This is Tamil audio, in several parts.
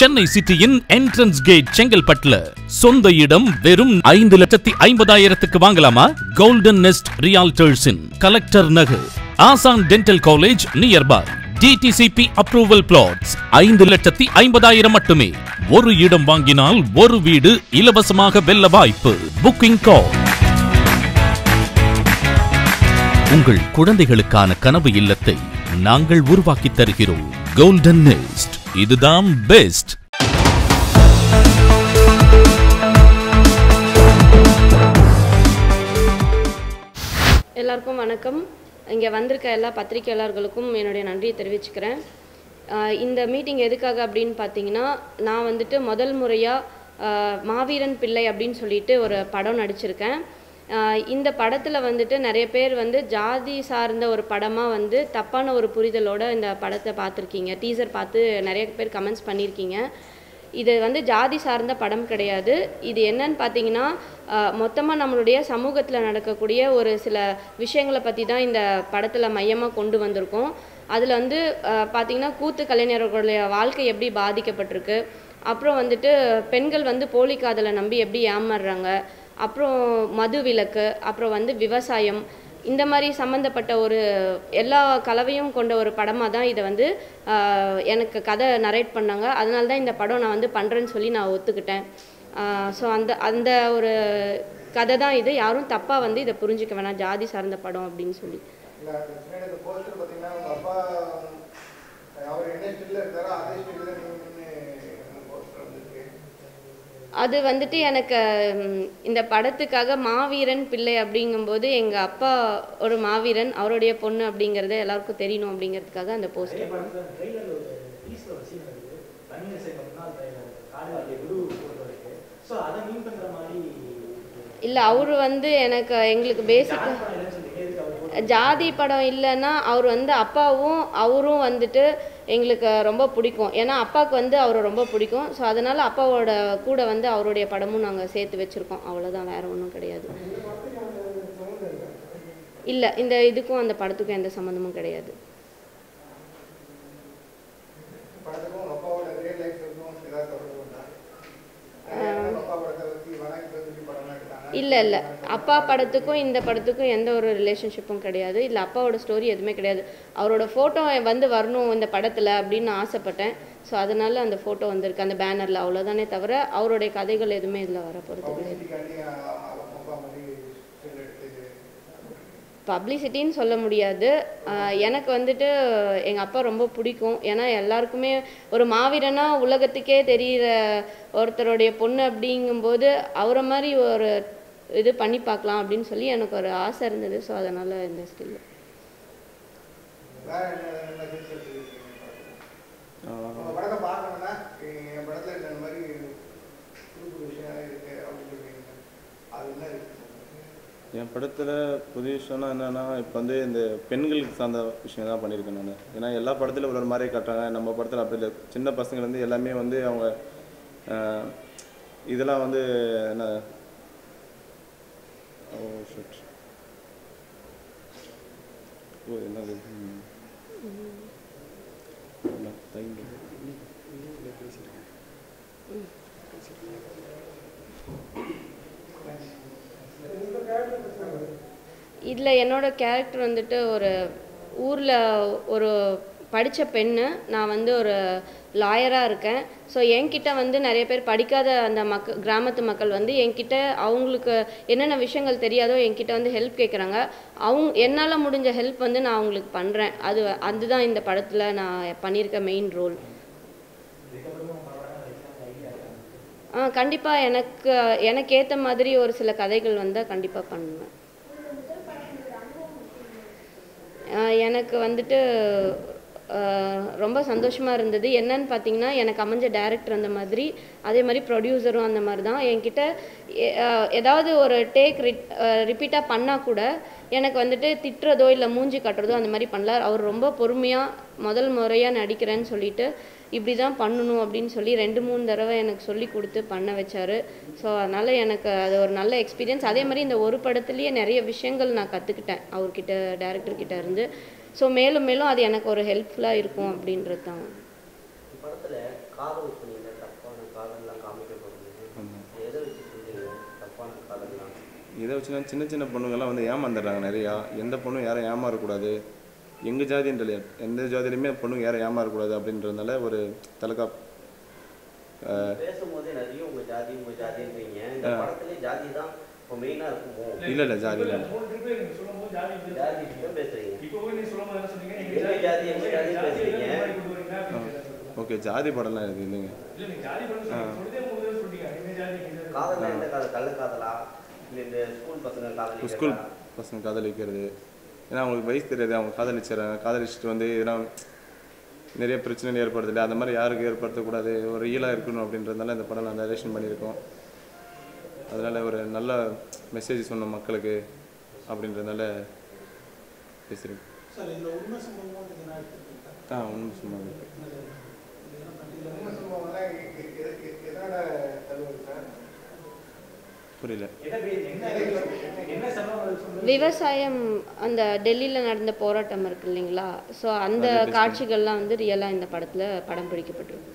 சென்னை சிட்டியின் என்ட்ரன்ஸ் கேட் செங்கல்பட்டுல சொந்த இடம் வெறும் ஐந்து லட்சத்தி ஐம்பதாயிரத்துக்கு வாங்கலாமா கோல்டன் நெஸ்ட் ரியால்டர்ஸின் collector Nagar Asan dental college nearby DTCP approval plots ஐந்து லட்சத்தி ஐம்பதாயிரம் மட்டுமே ஒரு இடம் வாங்கினால் ஒரு வீடு இலவசமாக வெல்ல வாய்ப்பு புக்கிங் கால் உங்கள் குழந்தைகளுக்கான கனவு இல்லத்தை நாங்கள் உருவாக்கித் தருகிறோம் கோல்டன் நெஸ்ட் இதுதான் பெஸ்ட் எல்லாருக்கும் வணக்கம் இங்கே வந்திருக்க எல்லா பத்திரிகையாளர்களுக்கும் என்னுடைய நன்றியை தெரிவிச்சுக்கிறேன் ஆஹ் இந்த மீட்டிங் எதுக்காக அப்படின்னு பார்த்தீங்கன்னா நான் வந்துட்டு முதல் முறையாக மாவீரன் பிள்ளை அப்படின்னு சொல்லிட்டு ஒரு படம் நடிச்சிருக்கேன் ஆஹ் இந்த படத்தில் வந்துட்டு நிறைய பேர் வந்து ஜாதி சார்ந்த ஒரு படமாக வந்து தப்பான ஒரு புரிதலோட இந்த படத்தை பார்த்துருக்கீங்க டீசர் பார்த்து நிறைய பேர் கமெண்ட்ஸ் பண்ணியிருக்கீங்க இது வந்து ஜாதி சார்ந்த படம் கிடையாது இது என்னன்னு பார்த்தீங்கன்னா மொத்தமாக நம்மளுடைய சமூகத்தில் நடக்கக்கூடிய ஒரு சில விஷயங்களை பற்றி தான் இந்த படத்தில் மையமாக கொண்டு வந்திருக்கோம் அதில் வந்து அஹ், பார்த்தீங்கன்னா கூத்து கலைஞர்களுடைய வாழ்க்கை எப்படி பாதிக்கப்பட்டிருக்கு அப்புறம் வந்துட்டு பெண்கள் வந்து போலி காதலை நம்பி எப்படி ஏமாறுறாங்க அப்புறம் மது விலக்கு அப்புறம் வந்து விவசாயம் இந்த மாதிரி சம்மந்தப்பட்ட ஒரு எல்லா கலவையும் கொண்ட ஒரு படமாக தான் இதை வந்து ஆஹ், எனக்கு கதை நரேட் பண்ணாங்க அதனால தான் இந்த படம் நான் வந்து பண்ணுறேன்னு சொல்லி நான் ஒத்துக்கிட்டேன் ஸோ அந்த அந்த ஒரு கதை தான் இது யாரும் தப்பாக வந்து இதை புரிஞ்சுக்க வேணாம் ஜாதி சார்ந்த படம் அப்படின்னு சொல்லி இல்லை அந்த பின்னாடி இந்த போஸ்டர் பார்த்தீங்கன்னா உங்கள் அப்பா அவர் என்ன ஸ்டில்ல இருக்காரோ அதே ஸ்டில்ல நீங்கள் நின்று போஸ்டர் வந்திருக்கு அது வந்துட்டு எனக்கு ம், இந்த படத்துக்காக மாவீரன் பிள்ளை அப்படிங்கும்போது எங்கள் அப்பா ஒரு மாவீரன் அவருடைய பொண்ணு அப்படிங்கிறது எல்லாருக்கும் தெரியணும் அப்படிங்கிறதுக்காக அந்த போஸ்டர் இல்லை அவர் வந்து எனக்கு எங்களுக்கு பேசிக்காக ஜாதி படம் இல்லைன்னா அவர் வந்து அப்பாவும் அவரும் வந்துட்டு எங்களுக்கு ரொம்ப பிடிக்கும் ஏன்னா அப்பாவுக்கு வந்து அவரை ரொம்ப பிடிக்கும் ஸோ அதனால அப்பாவோட கூட வந்து அவருடைய படமும் நாங்கள் சேர்த்து வச்சுருக்கோம் அவ்வளோதான் வேற ஒன்றும் கிடையாது இல்லை இந்த இதுக்கும் அந்த படத்துக்கும் எந்த சம்மந்தமும் கிடையாது படத்துக்கும் உங்கள் அப்பாவோட ரியல் லைஃப் இருக்கும் ஏதாவது தொடர்பு உண்டா உங்கள் அப்பா படத்தை பற்றி வணக்கி சொல்லி படம்லாம் எடுத்தாங்க இல்லை இல்லை அப்பா படத்துக்கும் இந்த படத்துக்கும் எந்த ஒரு ரிலேஷன்ஷிப்பும் கிடையாது இல்லை அப்பாவோட ஸ்டோரி எதுவுமே கிடையாது அவரோட ஃபோட்டோ வந்து வரணும் இந்த படத்தில் அப்படின்னு நான் ஆசைப்பட்டேன் ஸோ அதனால அந்த ஃபோட்டோ வந்திருக்கு அந்த பேனரில் அவ்வளோதானே தவிர அவருடைய கதைகள் எதுவுமே இதில் வர போகிறது கிடையாது பப்ளிசிட்டிக்காண்டி அவங்க அப்பா மாதிரி ஸ்டில் எடுத்து பப்ளிசிட்டின்னு சொல்ல முடியாது ஆஹ் எனக்கு வந்துட்டு எங்கள் அப்பா ரொம்ப பிடிக்கும் ஏன்னா எல்லாருக்குமே ஒரு மாவீரனா உலகத்துக்கே தெரிகிற ஒருத்தருடைய பொண்ணு அப்படிங்கும்போது அவரை மாதிரி ஒரு இது பண்ணி பார்க்கலாம் அப்படின்னு சொல்லி எனக்கு ஒரு ஆசை இருந்தது ஸோ அதனால் இந்த ஸ்கில் வேற என்ன என்ன ஃபீச்சர்ஸ் இருக்கு உங்கள் படத்தை பார்க்கணும்னா என் படத்தில் இந்த மாதிரி புது புது விஷயம் இருக்கு அப்படின்னு சொல்றீங்க அது என்ன இருக்கு என் படத்தில் புது விஷயம்னா என்னென்னா இப்போ வந்து இந்த பெண்களுக்கு சார்ந்த விஷயம் தான் பண்ணியிருக்கேன் நான் ஏன்னா எல்லா படத்துலையும் ஒரு ஒரு மாதிரி காட்டுறாங்க நம்ம படத்தில் அப்படி இல்லை சின்ன பசங்கள்லேருந்து எல்லாமே வந்து அவங்க ஆஹ், இதெல்லாம் வந்து என்ன ஓ ஷிட் ஓ என்னது ம். என்ன, time இல்லை. இதில் என்னோட கேரக்டர் வந்துட்டு ஒரு ஊரில் ஒரு படித்த பெண்ணு நான் வந்து ஒரு லாயராக இருக்கேன் ஸோ என்கிட்ட வந்து நிறைய பேர் படிக்காத அந்த மக்க கிராமத்து மக்கள் வந்து என்கிட்ட அவங்களுக்கு என்னென்ன விஷயங்கள் தெரியாதோ என்கிட்ட வந்து ஹெல்ப் கேட்குறாங்க அவங்க என்னால் முடிஞ்ச ஹெல்ப் வந்து நான் அவங்களுக்கு பண்ணுறேன் அது அதுதான் இந்த படத்தில் நான் பண்ணியிருக்க மெயின் ரோல் ஆ கண்டிப்பாக எனக்கு எனக்கு ஏற்ற மாதிரி ஒரு சில கதைகள் வந்தால் கண்டிப்பாக பண்ணுவேன் ஆஹ் எனக்கு வந்துட்டு ஆஹ் ரொம்ப சந்தோஷமாக இருந்தது என்னன்னு பார்த்தீங்கன்னா எனக்கு அமைஞ்ச டேரக்டர் அந்த மாதிரி அதே மாதிரி ப்ரொடியூசரும் அந்த மாதிரி தான் என்கிட்ட எ- ஆஹ் ஏதாவது ஒரு டேக் ரிப்பீட்டாக பண்ணால் கூட எனக்கு வந்துட்டு திட்டுறதோ இல்லை மூஞ்சி கட்டுறதோ அந்த மாதிரி பண்ணல அவர் ரொம்ப பொறுமையாக முதல் முறையாக நடிக்கிறேன்னு சொல்லிட்டு இப்படி தான் பண்ணணும் அப்படின்னு சொல்லி ரெண்டு மூணு தடவை எனக்கு சொல்லி கொடுத்து பண்ண வச்சாரு ஸோ அதனால் எனக்கு அது ஒரு நல்ல எக்ஸ்பீரியன்ஸ் அதே மாதிரி இந்த ஒரு படத்துலேயே நிறைய விஷயங்கள் நான் கற்றுக்கிட்டேன் அவர்கிட்ட டேரக்டர் கிட்ட இருந்து ஸோ மேலும் மேலும் அது எனக்கு ஒரு ஹெல்ப்ஃபுல்லாக இருக்கும் அப்படின்றது தான் படத்துல காதல் சொன்னீங்க இதை வச்சு தான் சின்ன சின்ன பொண்ணுங்கள்லாம் வந்து ஏமாந்துடுறாங்க நிறையா எந்த பொண்ணும் யாரும் ஏமாறக்கூடாது எங்கள் ஜாதின்ற இல்லையா எந்த ஜாதியிலையுமே பொண்ணுங்க யாரும் ஏமாறக்கூடாது அப்படின்றதுனால ஒரு தலக்கா பேசும்போதே நிறைய உங்க ஜாதி உங்க ஜாதின்றீங்க இந்த படத்துலயே ஜாதி தான் இப்போ மெயினா இருக்குமோ இல்லை இல்லை ஜாதி இல்லை மூணு திருப்பி நீங்க சொல்லும்போது ஜாதி வந்து ஜாதி தான் பேசுறீங்க இப்போ போய் நீங்க சொல்லும்போது என்ன சொன்னீங்க எங்க எங்க ஜாதி, எங்க ஜாதி பேசுறீங்க? இந்த மாதிரி கொண்டு வரீங்களா அப்படின்னு கேட்டாங்க. ஓகே ஜாதி படம்லாம் இது இல்லைங்க இல்ல நீங்க ஜாதி பண்ண சொல்லுங்க சொல்றதே மூணு தடவை சொல்லிட்டீங்க எங்க ஜாதி எங்க ஜாதி காதல்னா எந்த காதல் கள்ள காதலா இல்ல இந்த ஸ்கூல் பசங்க ஸ்கூல் காதலிக்கிறதா பசங்க காதலிக்கிறது ஏன்னா அவங்களுக்கு வயசு தெரியாது அவங்க காதலிச்சிடறாங்க காதலிச்சுட்டு வந்து எதனா நிறைய பிரச்சனை ஏற்படுது இல்லை அந்த மாதிரி யாருக்கு ஏற்படுத்தக்கூடாது ஒரு ரியலாக இருக்கணும் அப்படின்றதுனால இந்த படம் நான் டைரக்ஷன் பண்ணியிருக்கோம் அதனால ஒரு நல்ல மெசேஜ் சொன்னோம் மக்களுக்கு அப்படின்றதுனால பேசுகிறேன் சார் இந்த உண்மை சம்பவமாக நீங்கள் என்ன எடுத்துருக்கீங்க ஆ ஒன்றும் சும்மா இருக்கு உண்மை சம்பவம்லாம் எ- எ- எ- எ- எதோட தழுவுது சார் புரியல என்ன பேர் என்ன என்ன சம்பவம் சொல்லுங்க விவசாயம் அந்த டெல்லியில் நடந்த போராட்டம் இருக்கு இல்லைங்களா ஸோ அந்த அதை based காட்சிகள்லாம் வந்து ரியலாக இந்த படத்தில் படம் பிடிக்கப்பட்டிருக்கு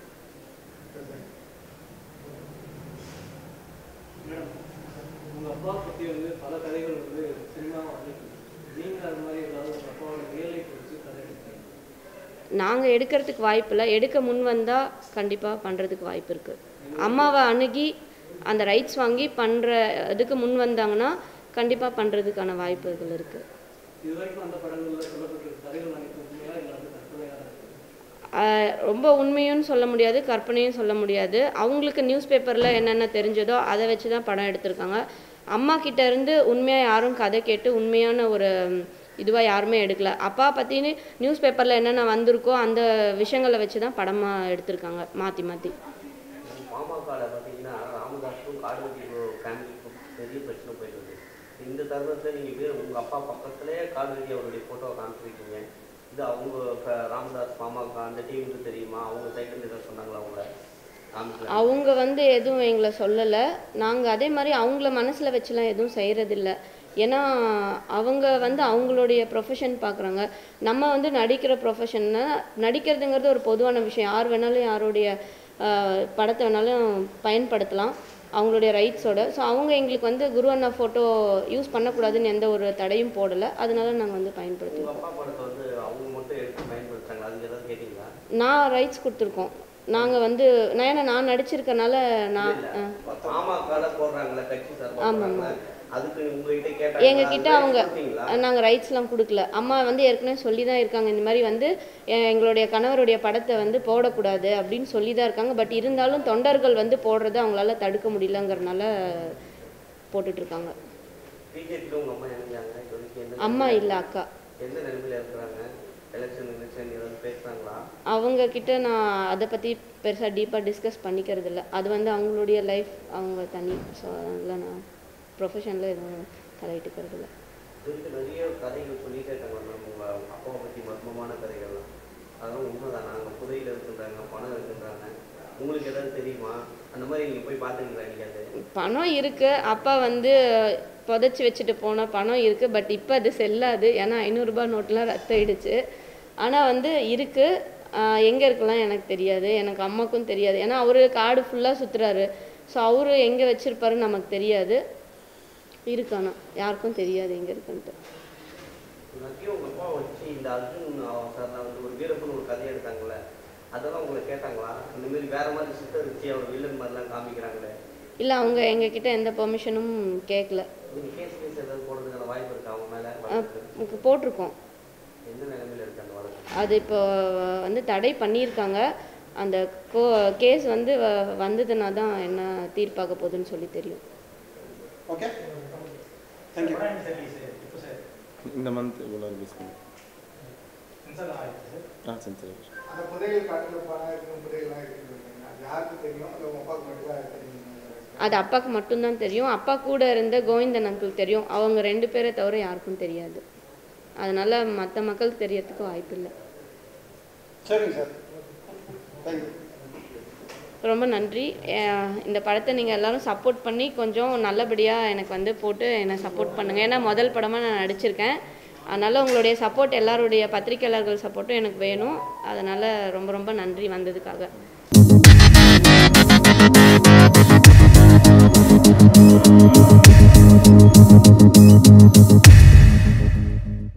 உங்க அப்பா பத்தி வந்து பல கதைகள் வந்து சினிமாவை அழைக்குது நீங்க அது மாதிரி ஏதாவது உங்க அப்பாவோட ரியல் லைஃப் வச்சு கதை எடுத்தீங்க நாங்கள் எடுக்கிறதுக்கு வாய்ப்பு இல்லை எடுக்க முன் வந்தால் கண்டிப்பாக பண்ணுறதுக்கு வாய்ப்பு இருக்குது அம்மாவை அணுகி அந்த ரைட்ஸ் வாங்கி பண்ணுற இதுக்கு முன் வந்தாங்கன்னா கண்டிப்பாக பண்ணுறதுக்கான வாய்ப்புகள் இருக்குது இது வரைக்கும் அந்த படங்கள்ல சொல்லப்பட்டிருக்க கதைகள் அனைத்தும் உண்மையா இல்லை வந்து கற்பனையாக தான் இருக்கு ஆஹ் ரொம்ப உண்மையும் சொல்ல முடியாது கற்பனையும் சொல்ல முடியாது அவங்களுக்கு நியூஸ் பேப்பரில் என்னென்ன தெரிஞ்சதோ அதை வச்சு தான் படம் எடுத்திருக்காங்க அம்மா கிட்ட இருந்து உண்மையாக யாரும் கதை கேட்டு உண்மையான ஒரு இதுவாக யாருமே எடுக்கல அப்பா பற்றினு நியூஸ் பேப்பரில் என்னென்ன வந்திருக்கோ அந்த விஷயங்களை வச்சு தான் படமாக எடுத்திருக்காங்க மாற்றி மாற்றி பாமகவில் பார்த்தீங்கன்னா ராமதாஸுக்கும் காடுவெட்டி ஃபேமிலிக்கும் பெரிய பிரச்சனை போயிட்டு இருக்கு இந்த தருணத்தில் நீங்கள் பேர் உங்கள் அப்பா பக்கத்துலேயே காடுவெட்டி அவருடைய ஃபோட்டோவை காமிச்சிருக்கீங்க இது அவங்க இப்ப ராமதாஸ் பாமக அந்த டீமுக்கு தெரியுமா அவங்க சைக்கிள் ஏதாவது சொன்னாங்களா அவங்கள காமிக்கல அவங்க வந்து எதுவும் எங்களை சொல்லலை நாங்கள் அதே மாதிரி அவங்கள மனசில் வச்சுலாம் எதுவும் செய்கிறதில்ல ஏன்னா அவங்க வந்து அவங்களுடைய ப்ரொஃபஷன் பார்க்குறாங்க நம்ம வந்து நடிக்கிற ப்ரொஃபஷன்னா நடிக்கிறதுங்கிறது ஒரு பொதுவான விஷயம் யார் வேணாலும் யாருடைய ஆஹ், படத்தை வேணாலும் பயன்படுத்தலாம் அவங்களுடைய ரைட்ஸோட ஸோ அவங்க எங்களுக்கு வந்து குரு அண்ணா ஃபோட்டோ யூஸ் பண்ணக்கூடாதுன்னு எந்த ஒரு தடையும் போடலை அதனால நாங்கள் வந்து பயன்படுத்துவோம் உங்கள் அப்பா படத்தை வந்து அவங்க மட்டும் எடுத்து பயன்படுத்துறாங்க அதுக்கு ஏதாவது கேட்டிங்களா நான் ரைட்ஸ் கொடுத்துருக்கோம் நாங்கள் வந்து நான் ஏன்னா நான் நடிச்சிருக்கனால நான் ஆ. பாமகல போடுறாங்களே கட்சி சார்பாக ஆமாம், போடுறாங்களே, அதுக்கு உங்ககிட்ட கேட்டாங்க எங்க கிட்ட அது அவங்க கொடுத்தீங்களா? நாங்கள் ரைட்ஸ்லாம் கொடுக்கல அம்மா வந்து ஏற்கனவே சொல்லி தான் இருக்காங்க இந்த மாதிரி வந்து எ- எங்களுடைய கணவருடைய படத்தை வந்து போடக்கூடாது அப்படின்னு சொல்லி தான் இருக்காங்க பட் இருந்தாலும் தொண்டர்கள் வந்து போடுறத அவங்களால தடுக்க முடியலங்கிறனால போட்டுட்டு இருக்காங்க பிஜேபியில் உங்கள் அம்மா இணைஞ்சாங்க இது வரைக்கும் எந்த அம்மா நிலைமையில- இல்லை அக்கா எந்த நிலைமையில இருக்கிறாங்க எலெக்ஷன் எலெக்ஷன் ஏதாவது பேசுறாங்களா அவங்க கிட்ட நான் அதை பற்றி பெருசாக டீப்பாக டிஸ்கஸ் பண்ணிக்கிறது இல்லை அது வந்து அவங்களுடைய லைஃப் அவங்க தனி ஸோ அதனால நான் ப்ரொஃபஷனில் எதுவும் தலையிட்டுக்கிறது இல்லை இதுக்கு நிறைய கதைகள் சொல்லிட்டே இருக்காங்க மேம் உங்க அப்பாவை பற்றி மர்மமான கதைகள்லாம் அதெல்லாம் உண்மைதான் நாங்கள் புதையில் இருக்கின்றாங்க பணம் இருக்கின்றாங்க உங்களுக்கு ஏதாவது தெரியுமா அந்த மாதிரி நீங்கள் போய் பார்த்துருக்கீங்களா நீங்கள் அது பணம் இருக்கு அப்பா வந்து புதைச்சி வச்சுட்டு போன பணம் இருக்கு பட் இப்போ அது செல்லாது ஏன்னா ஐநூறுரூபா நோட்லாம் ரத்தாயிடுச்சு ஆனால் வந்து இருக்கு ஆஹ் எங்க இருக்கலாம் எனக்கு தெரியாது எனக்கு அம்மாக்கும் தெரியாது ஏன்னா அவரு காடு ஃபுல்லாக சுத்துறாரு ஸோ அவரு எங்கே வச்சிருப்பாருன்னு நமக்கு தெரியாது இருக்கு ஆனா யாருக்கும் தெரியாது எங்கே இருக்குன்ட்டு நிறைய உங்கள் அப்பா வச்சு இந்த அர்ஜுன் சார் வந்து ஒரு வீரப்பன் ஒரு கதை எடுத்தாங்களே அதெல்லாம் உங்களை கேட்டாங்களா இந்த மாதிரி வேற மாதிரி சித்தர் வச்சு அவர் வில்லன் மாதிரிலாம் காமிக்கிறாங்களே இல்லை அவங்க எங்ககிட்ட எந்த பெர்மிஷனும் கேட்கல நீங்கள் கேஸ் கேஸ் ஏதாவது போடுறதுக்கான வாய்ப்பு இருக்கா அவங்க மேலே ஆஹ் போட்டிருக்கோம் எந்த நிலைமையில இருக்கு அந்த வழக்கு அது இப்போ வந்து தடை பண்ணியிருக்காங்க அந்த கோ கேஸ் வந்து வ- வந்ததுன்னா தான் என்ன தீர்ப்பாக போகுதுன்னு சொல்லி தெரியும் ஓகே தேங்க்யூ படம் என்ன சார் release? எப்போ சார் இந்த மந்த் இவ்வளோ ரிலீஸ் பண்ணி சென்சார் ஆயிடுச்சு சார் ஆ சரி சரி அந்த புதையல் காட்டில் பணம் இருக்கும் புதையல்லாம் இருக்குது அது யாருக்கு தெரியும் இல்லை உங்கள் அப்பாவுக்கு மட்டும் தான் தெரியும் அது அப்பாவுக்கு மட்டும்தான் தெரியும் அப்பா கூட இருந்த கோவிந்தன் அங்கிள் தெரியும் அவங்க ரெண்டு பேரை தவிர யாருக்கும் தெரியாது அதனால மற்ற மக்களுக்கு தெரியறதுக்கு வாய்ப்பு இல்லை சரிங்க சார் தேங்க்யூ ரொம்ப நன்றி அஹ் இந்த படத்தை நீங்கள் எல்லாரும் சப்போர்ட் பண்ணி கொஞ்சம் நல்லபடியாக எனக்கு வந்து போட்டு என்னை சப்போர்ட் பண்ணுங்கள் ஏன்னா முதல் படமாக நான் நடிச்சிருக்கேன் அதனால் உங்களுடைய சப்போர்ட் எல்லாருடைய பத்திரிக்கையாளர்கள் சப்போர்ட்டும் எனக்கு வேணும் அதனால் ரொம்ப ரொம்ப நன்றி வந்ததுக்காக